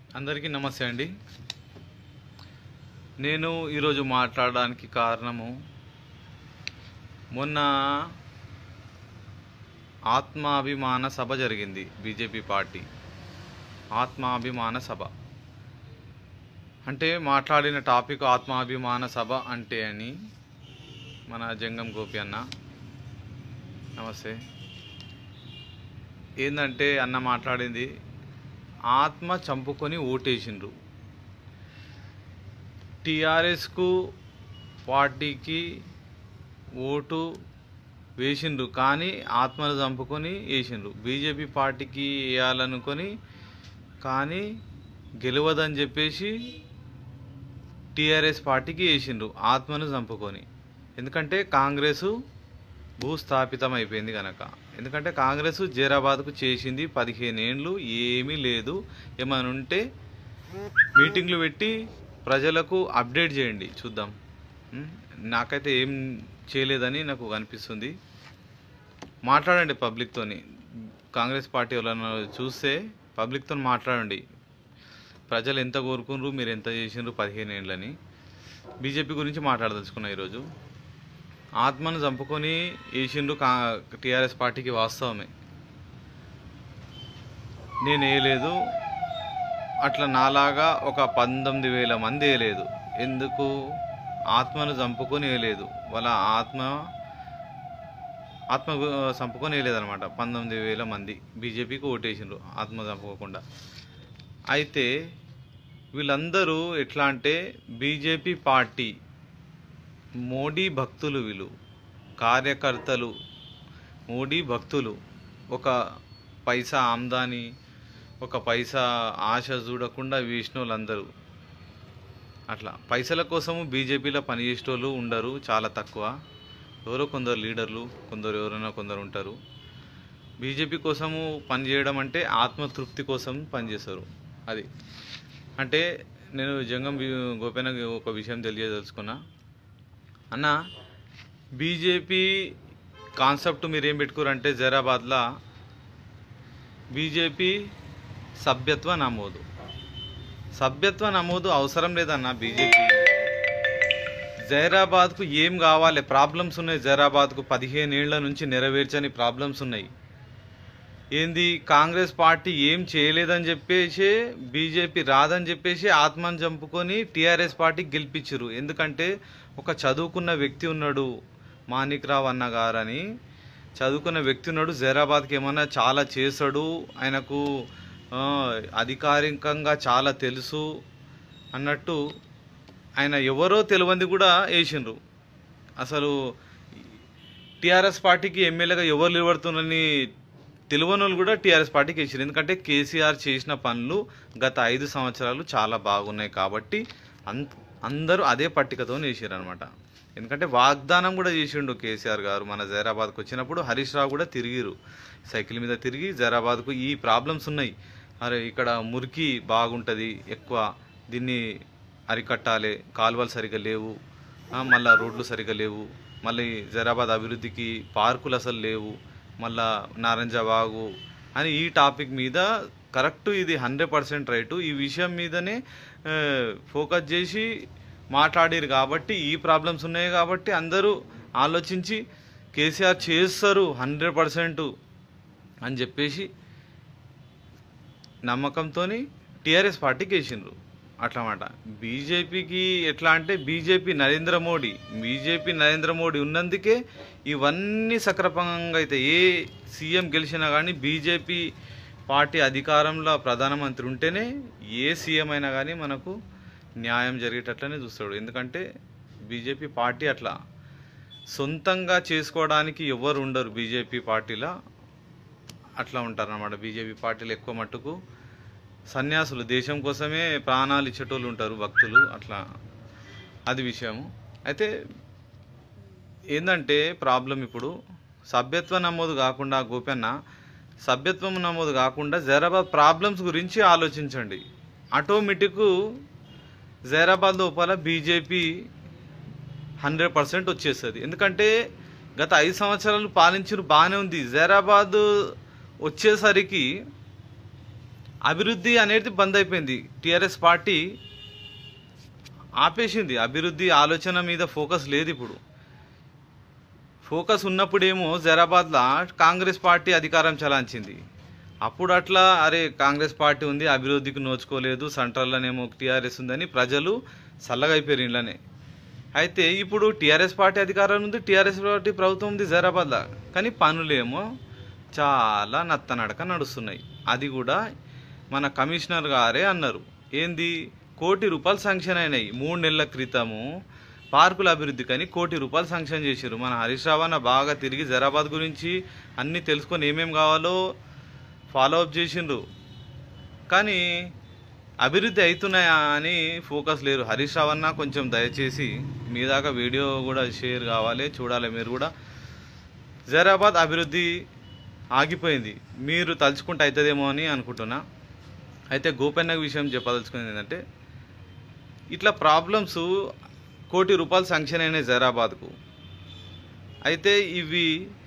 అందరికీ నమస్తే అండి నేను ఈరోజు మాట్లాడడానికి కారణము మొన్న ఆత్మాభిమాన సభ జరిగింది బీజేపీ పార్టీ ఆత్మాభిమాన సభ అంటే మాట్లాడిన టాపిక్ ఆత్మాభిమాన సభ అంటే అని మన జంగం గోపి అన్న నమస్తే ఏంటంటే అన్న మాట్లాడింది ఆత్మ చంపుకొని ఓటేసిండ్రు టిఆర్ఎస్కు పార్టీకి ఓటు వేసిండ్రు కానీ ఆత్మను చంపుకొని వేసిండ్రు బీజేపీ పార్టీకి వేయాలనుకొని కానీ గెలవదని చెప్పేసి టిఆర్ఎస్ పార్టీకి వేసిండ్రు ఆత్మను చంపుకొని ఎందుకంటే కాంగ్రెసు భూస్థాపితం అయిపోయింది కనుక ఎందుకంటే కాంగ్రెస్ జైరాబాద్కు చేసింది పదిహేను ఏండ్లు ఏమీ లేదు ఏమైనా ఉంటే మీటింగ్లు పెట్టి ప్రజలకు అప్డేట్ చేయండి చూద్దాం ఉం? నాకైతే ఏం చేయలేదని నాకు అనిపిస్తుంది మాట్లాడండి పబ్లిక్తోని కాంగ్రెస్ పార్టీ వాళ్ళని చూస్తే పబ్లిక్తో మాట్లాడండి ప్రజలు ఎంత కోరుకున్నారు మీరు ఎంత చేసిండ్రు పదిహేను ఏండ్లని బీజేపీ గురించి మాట్లాడదలుచుకున్నా ఈరోజు ఆత్మను చంపుకొని వేసిండు కా టీఆర్ఎస్ పార్టీకి వాస్తవమే నేను వేయలేదు అట్లా నాలాగా ఒక పంతొమ్మిది వేల మంది వేయలేదు ఎందుకు ఆత్మను చంపుకొని వేయలేదు వాళ్ళ ఆత్మ ఆత్మ గు- చంపుకొని వేయలేదన్నమాట పంతొమ్మిది వేల మంది బీజేపీకి ఓటేసిండ్రు ఆత్మ చంపుకోకుండా అయితే వీళ్ళందరూ ఎట్లా అంటే బీజేపీ పార్టీ మోడీ భక్తులు వీళ్ళు కార్యకర్తలు మోడీ భక్తులు ఒక పైసా ఆమ్దాని ఒక పైసా ఆశ చూడకుండా వేసిన వాళ్ళందరూ అట్లా పైసల కోసము బీజేపీలో పనిచేసేటోళ్ళు ఉండరు చాలా తక్కువ ఎవరో కొందరు లీడర్లు కొందరు ఎవరైనా కొందరు ఉంటారు బీజేపీ కోసము పనిచేయడం అంటే ఆత్మతృప్తి కోసం పనిచేస్తారు అది అంటే నేను జంగం వి- గోపీనకి ఒక విషయం తెలియదలుచుకున్నా అన్న బీజేపీ కాన్సెప్ట్ మీరు ఏం పెట్టుకోరంటే జైరాబాద్లో బీజేపీ సభ్యత్వ నమోదు సభ్యత్వ నమోదు అవసరం లేదన్న బీజేపీ జైరాబాద్కు ఏం కావాలి ప్రాబ్లమ్స్ ఉన్నాయి జైరాబాద్కు పదిహేను ఏళ్ల నుంచి నెరవేర్చని ప్రాబ్లమ్స్ ఉన్నాయి ఏంది కాంగ్రెస్ పార్టీ ఏం చేయలేదని చెప్పేసి బీజేపీ రాదని చెప్పేసి ఆత్మను చంపుకొని టీఆర్ఎస్ పార్టీకి గెలిపించారు ఎందుకంటే ఒక చదువుకున్న వ్యక్తి ఉన్నాడు మాణిక్ రావు అన్న గారని చదువుకున్న వ్యక్తి ఉన్నాడు జైరాబాద్కి ఏమన్నా చాలా చేశాడు ఆయనకు ఆ, అధికారికంగా చాలా తెలుసు అన్నట్టు ఆయన ఎవరో తెలియంది కూడా వేసిండ్రు అసలు టీఆర్ఎస్ పార్టీకి ఎమ్మెల్యేగా ఎవరు నిలబడుతున్నారని తెలియని వాళ్ళు కూడా టీఆర్ఎస్ పార్టీకి వేసారు ఎందుకంటే కేసీఆర్ చేసిన పనులు గత ఐదు సంవత్సరాలు చాలా బాగున్నాయి కాబట్టి అన్ అందరూ అదే పట్టికతో వేసారు అనమాట ఎందుకంటే వాగ్దానం కూడా చేసిండు కేసీఆర్ గారు మన జైరాబాద్కి వచ్చినప్పుడు హరీష్ రావు కూడా తిరిగిరు సైకిల్ మీద తిరిగి జైరాబాద్కు ఈ ప్రాబ్లమ్స్ ఉన్నాయి అరే ఇక్కడ మురికి బాగుంటుంది ఎక్కువ దీన్ని అరికట్టాలి కాలువలు సరిగా లేవు ఆ, మళ్ళా రోడ్లు సరిగా లేవు మళ్ళీ జైరాబాద్ అభివృద్ధికి పార్కులు అసలు లేవు మళ్ళా నారంజ బాగు అని ఈ టాపిక్ మీద కరెక్ట్ ఇది హండ్రెడ్ పర్సెంట్ రైటు ఈ విషయం మీదనే ఆ, ఫోకస్ చేసి మాట్లాడారు కాబట్టి ఈ ప్రాబ్లమ్స్ ఉన్నాయి కాబట్టి అందరూ ఆలోచించి కేసీఆర్ చేస్తారు హండ్రెడ్ పర్సెంట్ అని చెప్పేసి నమ్మకంతో టీఆర్ఎస్ పార్టీకి వేసిండ్రు అట్లమాట బీజేపీకి ఎట్లా అంటే బీజేపీ నరేంద్ర మోడీ బీజేపీ నరేంద్ర మోడీ ఉన్నందుకే ఇవన్నీ సక్రమంగా అయితే ఏ సీఎం గెలిచినా కానీ బీజేపీ పార్టీ అధికారంలో ప్రధానమంత్రి ఉంటేనే ఏ సీఎం అయినా కానీ మనకు న్యాయం జరిగేటట్లనే చూస్తాడు ఎందుకంటే బీజేపీ పార్టీ అట్లా సొంతంగా చేసుకోవడానికి ఎవరు ఉండరు బీజేపీ పార్టీలో అట్లా ఉంటారన్నమాట బీజేపీ పార్టీలు ఎక్కువ మట్టుకు సన్యాసులు దేశం కోసమే ప్రాణాలు ఇచ్చేటోళ్ళు ఉంటారు భక్తులు అట్లా అది విషయము అయితే ఏంటంటే ప్రాబ్లం ఇప్పుడు సభ్యత్వ నమోదు కాకుండా గోపెన్న సభ్యత్వం నమోదు కాకుండా జైరాబాద్ ప్రాబ్లమ్స్ గురించి ఆలోచించండి ఆటోమేటిక్ జైరాబాద్ లోపల బీజేపీ హండ్రెడ్ పర్సెంట్ వచ్చేస్తుంది ఎందుకంటే గత ఐదు సంవత్సరాలు పాలించిన బాగానే ఉంది జైరాబాద్ వచ్చేసరికి అభివృద్ధి అనేది బంద్ అయిపోయింది టీఆర్ఎస్ పార్టీ ఆపేసింది అభివృద్ధి ఆలోచన మీద ఫోకస్ లేదు ఇప్పుడు ఫోకస్ ఉన్నప్పుడేమో జరాబాద్లో కాంగ్రెస్ పార్టీ అధికారం చలాంచింది అప్పుడు అట్లా అరే కాంగ్రెస్ పార్టీ ఉంది అభివృద్ధికి నోచుకోలేదు సెంట్రల్లోనేమో టీఆర్ఎస్ ఉందని ప్రజలు చల్లగైపోయారు ఇంట్లోనే అయితే ఇప్పుడు టీఆర్ఎస్ పార్టీ అధికారం ఉంది టీఆర్ఎస్ పార్టీ ప్రభుత్వం ఉంది జరాబాద్లో కానీ పనులేమో చాలా నత్తనడక నడుస్తున్నాయి అది కూడా మన కమిషనర్ గారే అన్నారు ఏంది కోటి రూపాయలు శాంక్షన్ అయినాయి మూడు నెలల క్రితము పార్కుల అభివృద్ధికి అని కోటి రూపాయలు శాంక్షన్ చేశారు మన హరీష్ రావు అన్న బాగా తిరిగి జరాబాద్ గురించి అన్నీ తెలుసుకొని ఏమేమి కావాలో ఫాలో అప్ చేసిండ్రు కానీ అభివృద్ధి అవుతున్నాయా అని ఫోకస్ లేరు హరీష్ రావు అన్న కొంచెం దయచేసి మీ దాకా వీడియో కూడా షేర్ కావాలి చూడాలి మీరు కూడా జరాబాద్ అభివృద్ధి ఆగిపోయింది మీరు తలుచుకుంటే అవుతుందేమో అని అనుకుంటున్నా అయితే గోపన్న విషయం చెప్పదలుచుకునేది ఏంటంటే ఇట్లా ప్రాబ్లమ్స్ కోటి రూపాయలు శాంక్షన్ అయినాయి జైరాబాద్కు అయితే ఇవి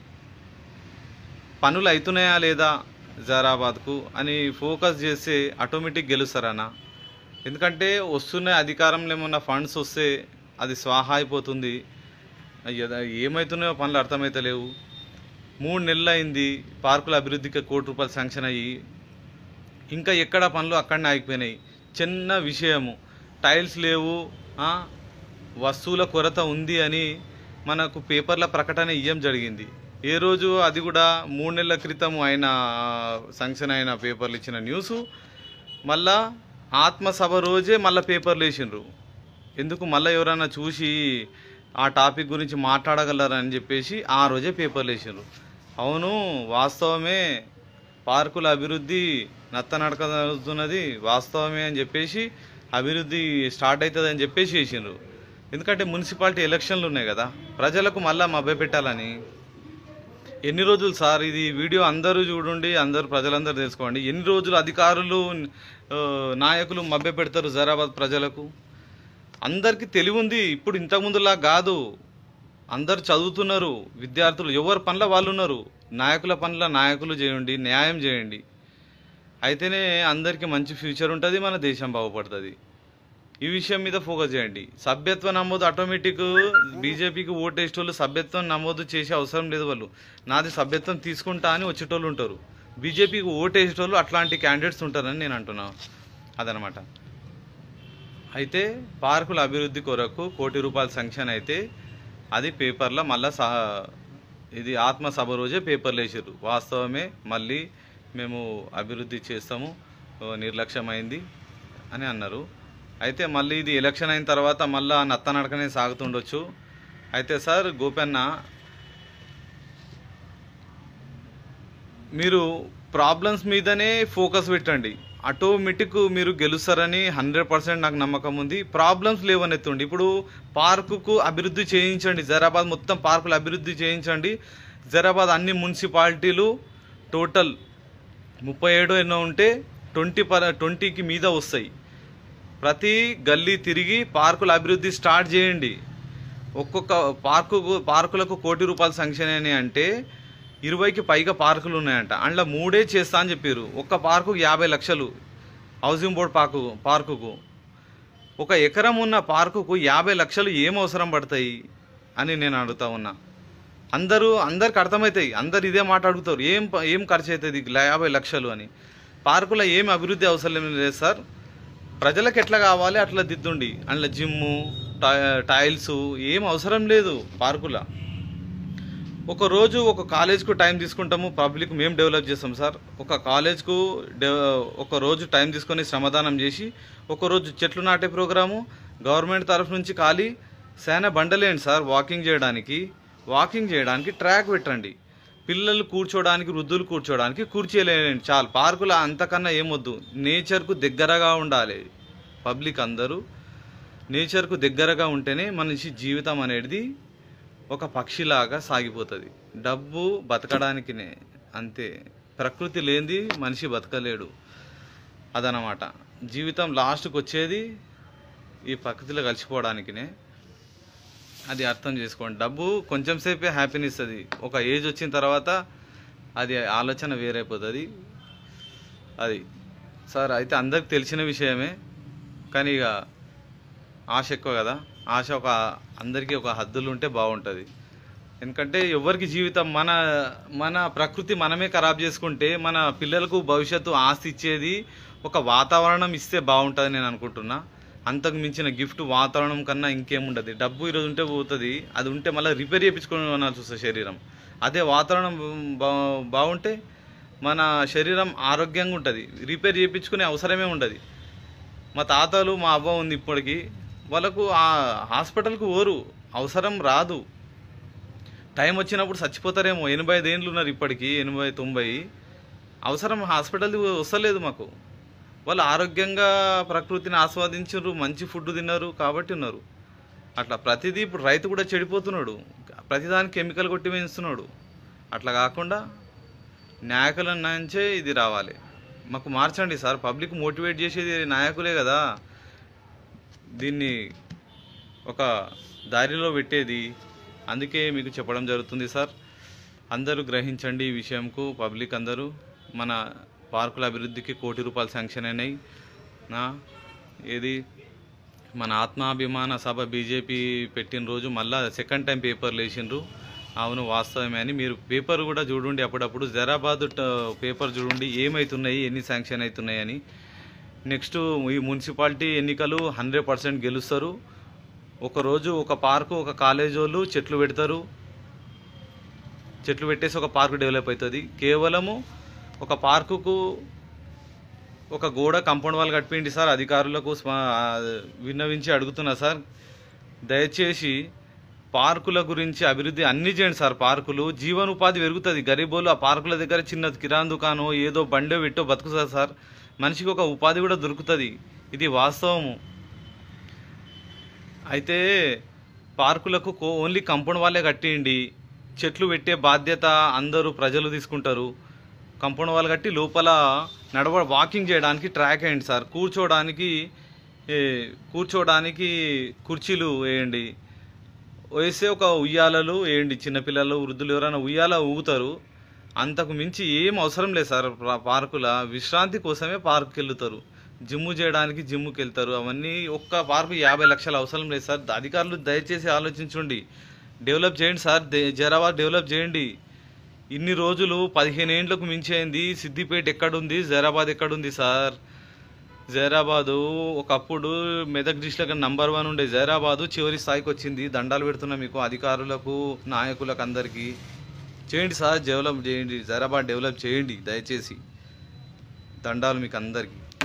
పనులు అవుతున్నాయా లేదా జైరాబాద్కు అని ఫోకస్ చేస్తే ఆటోమేటిక్ గెలుస్తారనా ఎందుకంటే వస్తున్న అధికారంలో ఏమన్నా ఫండ్స్ వస్తే అది స్వాహా అయిపోతుంది అయ్యో, ఏమవుతున్నాయో పనులు అర్థమైతలేవు మూడు నెలలు అయింది పార్కుల అభివృద్ధికి కోటి రూపాయలు శాంక్షన్ అయ్యి ఇంకా ఎక్కడ పనులు అక్కడనే ఆగిపోయినాయి చిన్న విషయము టైల్స్ లేవు ఆ, వస్తువుల కొరత ఉంది అని మనకు పేపర్ల ప్రకటన ఇయ్యం జరిగింది ఏ రోజు అది కూడా మూడు నెలల క్రితం ఆయన శాంక్షన్ అయిన పేపర్లు ఇచ్చిన న్యూస్ మళ్ళా ఆత్మసభ రోజే మళ్ళీ పేపర్లు వేసిండ్రు ఎందుకు మళ్ళీ ఎవరైనా చూసి ఆ టాపిక్ గురించి మాట్లాడగలరని చెప్పేసి ఆ రోజే పేపర్లు వేసిండ్రు అవును వాస్తవమే పార్కుల అభివృద్ధి నత్తనడక జరుగుతున్నది వాస్తవమే అని చెప్పేసి అభివృద్ధి స్టార్ట్ అవుతుంది అని చెప్పేసి చేసిండ్రు ఎందుకంటే మున్సిపాలిటీ ఎలక్షన్లు ఉన్నాయి కదా ప్రజలకు మళ్ళా మభ్యపెట్టాలని ఎన్ని రోజులు సార్ ఇది వీడియో అందరూ చూడండి అందరూ ప్రజలందరూ తెలుసుకోండి ఎన్ని రోజులు అధికారులు ఆ, నాయకులు మభ్య పెడతారు జరాబాద్ ప్రజలకు అందరికీ తెలివి ఉంది ఇప్పుడు ఇంతకుముందులా కాదు అందరు చదువుతున్నారు విద్యార్థులు ఎవరి పనుల వాళ్ళు ఉన్నారు నాయకుల పనుల నాయకులు చేయండి న్యాయం చేయండి అయితేనే అందరికీ మంచి ఫ్యూచర్ ఉంటుంది మన దేశం బాగుపడుతుంది ఈ విషయం మీద ఫోకస్ చేయండి సభ్యత్వ నమోదు ఆటోమేటిక్ బీజేపీకి ఓటేసేటోళ్ళు సభ్యత్వం నమోదు చేసే అవసరం లేదు వాళ్ళు నాది సభ్యత్వం తీసుకుంటా అని వచ్చేటోళ్ళు ఉంటారు బీజేపీకి ఓటేసేటోళ్ళు అట్లాంటి క్యాండిడేట్స్ ఉంటారని నేను అంటున్నా అదనమాట అయితే పార్కుల అభివృద్ధి కొరకు కోటి రూపాయల శాంక్షన్ అయితే అది పేపర్లో మళ్ళా సహ ఇది ఆత్మ సభ రోజే పేపర్లు వేసారు వాస్తవమే మళ్ళీ మేము అభివృద్ధి చేస్తాము ఓ, నిర్లక్ష్యమైంది అని అన్నారు అయితే మళ్ళీ ఇది ఎలక్షన్ అయిన తర్వాత మళ్ళీ నత్తనడకనే సాగుతుండొచ్చు అయితే సార్ గోపన్న మీరు ప్రాబ్లమ్స్ మీదనే ఫోకస్ పెట్టండి ఆటోమేటిక్ మీరు గెలుస్తారని హండ్రెడ్ పర్సెంట్ నాకు నమ్మకం ఉంది ప్రాబ్లమ్స్ లేవనెత్తుండి ఇప్పుడు పార్కుకు అభివృద్ధి చేయించండి జరాబాద్ మొత్తం పార్కులు అభివృద్ధి చేయించండి జరాబాద్ అన్ని మున్సిపాలిటీలు టోటల్ ముప్పై ఏడు ఎన్నో ఉంటే ట్వంటీ పర్ ట్వంటీకి మీద వస్తాయి ప్రతి గల్లీ తిరిగి పార్కుల అభివృద్ధి స్టార్ట్ చేయండి ఒక్కొక్క పార్కు పార్కులకు కోటి రూపాయలు శాంక్షన్ అయినాయి అంటే ఇరవైకి పైగా పార్కులు ఉన్నాయంట అందులో మూడే చేస్తా అని చెప్పారు ఒక్క పార్కుకు యాభై లక్షలు హౌసింగ్ బోర్డ్ పార్కు పార్కుకు ఒక ఎకరం ఉన్న పార్కుకు యాభై లక్షలు ఏం అవసరం పడతాయి అని నేను అడుగుతా ఉన్నా అందరూ అందరికి అర్థమవుతాయి అందరు ఇదే మాట అడుగుతారు ఏం ప- ఏం ఖర్చు అవుతుంది యాభై లక్షలు అని పార్కులో ఏం అభివృద్ధి అవసరం లేదు సార్ ప్రజలకు ఎట్లా కావాలి అట్లా దిద్దుండి అందులో జిమ్ము టై- టైల్స్ ఏం అవసరం లేదు పార్కులో ఒక రోజు ఒక కాలేజ్కు టైం తీసుకుంటాము పబ్లిక్ మేము డెవలప్ చేస్తాం సార్ ఒక కాలేజ్కు డెవ ఒక రోజు టైం తీసుకొని శ్రమదానం చేసి ఒక రోజు చెట్లు నాటే ప్రోగ్రాము గవర్నమెంట్ తరఫు నుంచి ఖాళీ శానా బండలేండి సార్ వాకింగ్ చేయడానికి వాకింగ్ చేయడానికి ట్రాక్ పెట్టండి పిల్లలు కూర్చోడానికి వృద్ధులు కూర్చోడానికి కూర్చోలేండి చాలు పార్కుల అంతకన్నా ఏమొద్దు నేచర్కు దగ్గరగా ఉండాలి పబ్లిక్ అందరూ నేచర్కు దగ్గరగా ఉంటేనే మనిషి జీవితం అనేది ఒక పక్షిలాగా సాగిపోతుంది డబ్బు బతకడానికినే అంతే ప్రకృతి లేనిది మనిషి బతకలేడు అదనమాట జీవితం లాస్ట్కి వచ్చేది ఈ ప్రకృతిలో కలిసిపోవడానికినే అది అర్థం చేసుకోండి డబ్బు కొంచెం సేపే హ్యాపీని ఇస్తుంది ఒక ఏజ్ వచ్చిన తర్వాత అది ఆలోచన వేరైపోతుంది అది సార్ అయితే అందరికి తెలిసిన విషయమే కానీ ఇక ఆశ ఎక్కువ కదా ఆశ ఒక అందరికీ ఒక హద్దులు ఉంటే బాగుంటుంది ఎందుకంటే ఎవరికి జీవితం మన మన ప్రకృతి మనమే ఖరాబ్ చేసుకుంటే మన పిల్లలకు భవిష్యత్తు ఆస్తి ఇచ్చేది ఒక వాతావరణం ఇస్తే బాగుంటుంది నేను అనుకుంటున్నా అంతకు మించిన గిఫ్ట్ వాతావరణం కన్నా ఇంకేముండదు డబ్బు ఈరోజు ఉంటే పోతుంది అది ఉంటే మళ్ళీ రిపేర్ చేయించుకొని అనాల్సి వస్తుంది శరీరం అదే వాతావరణం బా బాగుంటే మన శరీరం ఆరోగ్యంగా ఉంటుంది రిపేర్ చేయించుకునే అవసరమే ఉండదు మా తాతలు మా అవ్వ ఉంది ఇప్పటికి వాళ్ళకు ఆ హాస్పిటల్కి ఓరు అవసరం రాదు టైం వచ్చినప్పుడు చచ్చిపోతారేమో ఎనభై ఐదు ఏండ్లు ఉన్నారు ఇప్పటికి ఎనభై తొంభై అవసరం హాస్పిటల్ వస్తలేదు మాకు వాళ్ళు ఆరోగ్యంగా ప్రకృతిని ఆస్వాదించారు మంచి ఫుడ్ తిన్నారు కాబట్టి ఉన్నారు అట్లా ప్రతిదీ ఇప్పుడు రైతు కూడా చెడిపోతున్నాడు ప్రతిదానికి కెమికల్ కొట్టి పెంచుతున్నాడు అట్లా కాకుండా నాయకుల నుంచే ఇది రావాలి మాకు మార్చండి సార్ పబ్లిక్ మోటివేట్ చేసేది నాయకులే కదా దీన్ని ఒక దారిలో పెట్టేది అందుకే మీకు చెప్పడం జరుగుతుంది సార్ అందరూ గ్రహించండి ఈ విషయంకు పబ్లిక్ అందరూ మన పార్కుల అభివృద్ధికి కోటి రూపాయలు శాంక్షన్ అయినాయి నా ఏది మన ఆత్మాభిమాన సభ బీజేపీ పెట్టిన రోజు మళ్ళా సెకండ్ టైం పేపర్లు వేసిండ్రు అవును వాస్తవమే అని మీరు పేపర్ కూడా చూడండి అప్పుడప్పుడు జరాబాద్ ట- పేపర్ చూడండి ఏమవుతున్నాయి ఎన్ని శాంక్షన్ అవుతున్నాయి అని నెక్స్ట్ ఈ మున్సిపాలిటీ ఎన్నికలు హండ్రెడ్ పర్సెంట్ గెలుస్తారు ఒకరోజు ఒక పార్కు ఒక కాలేజ్ వాళ్ళు చెట్లు పెడతారు చెట్లు పెట్టేసి ఒక పార్కు డెవలప్ అవుతుంది కేవలము ఒక పార్కుకు ఒక గోడ కంపౌండ్ వాళ్ళు కట్టిండి సార్ అధికారులకు స్మ- ఆ, విన్నవించి అడుగుతున్నా సార్ దయచేసి పార్కుల గురించి అభివృద్ధి అన్ని చేయండి సార్ పార్కులు జీవనోపాధి పెరుగుతుంది గరీబోళ్ళు ఆ పార్కుల దగ్గర చిన్న కిరాణ్ దుకాణం ఏదో బండో పెట్టో బతుకుతుంది సార్ మనిషికి ఒక ఉపాధి కూడా దొరుకుతుంది ఇది వాస్తవము అయితే పార్కులకు కో- ఓన్లీ కంపౌండ్ వాళ్ళే కట్టిండి చెట్లు పెట్టే బాధ్యత అందరూ ప్రజలు తీసుకుంటారు కంపౌండ్ వాళ్ళు కట్టి లోపల నడవ వాకింగ్ చేయడానికి ట్రాక్ వేయండి సార్ కూర్చోవడానికి ఏ, కూర్చోవడానికి కుర్చీలు వేయండి వేస్తే ఒక ఉయ్యాలలు వేయండి చిన్నపిల్లలు వృద్ధులు ఎవరైనా ఉయ్యాల ఊగుతారు అంతకు మించి ఏం అవసరం లేదు సార్ పా- పార్కుల విశ్రాంతి కోసమే పార్కుకి వెళ్తారు జిమ్ చేయడానికి జిమ్కి వెళ్తారు అవన్నీ ఒక్క పార్కు యాభై లక్షల అవసరం లేదు సార్ అధికారులు దయచేసి ఆలోచించండి డెవలప్ చేయండి సార్ దే- జరాబాద్ డెవలప్ చేయండి ఇన్ని రోజులు పదిహేను ఏండ్లకు మించి అయింది సిద్దిపేట ఎక్కడుంది జైరాబాద్ ఎక్కడుంది సార్ జైరాబాదు ఒకప్పుడు మెదక్ డిస్ట్రిక్ట్ నంబర్ వన్ ఉండే జైరాబాదు చివరి స్థాయికి వచ్చింది దండాలు పెడుతున్నా మీకు అధికారులకు నాయకులకు అందరికీ చేయండి సార్ డెవలప్ చేయండి జైరాబాద్ డెవలప్ చేయండి దయచేసి దండాలు మీకు అందరికీ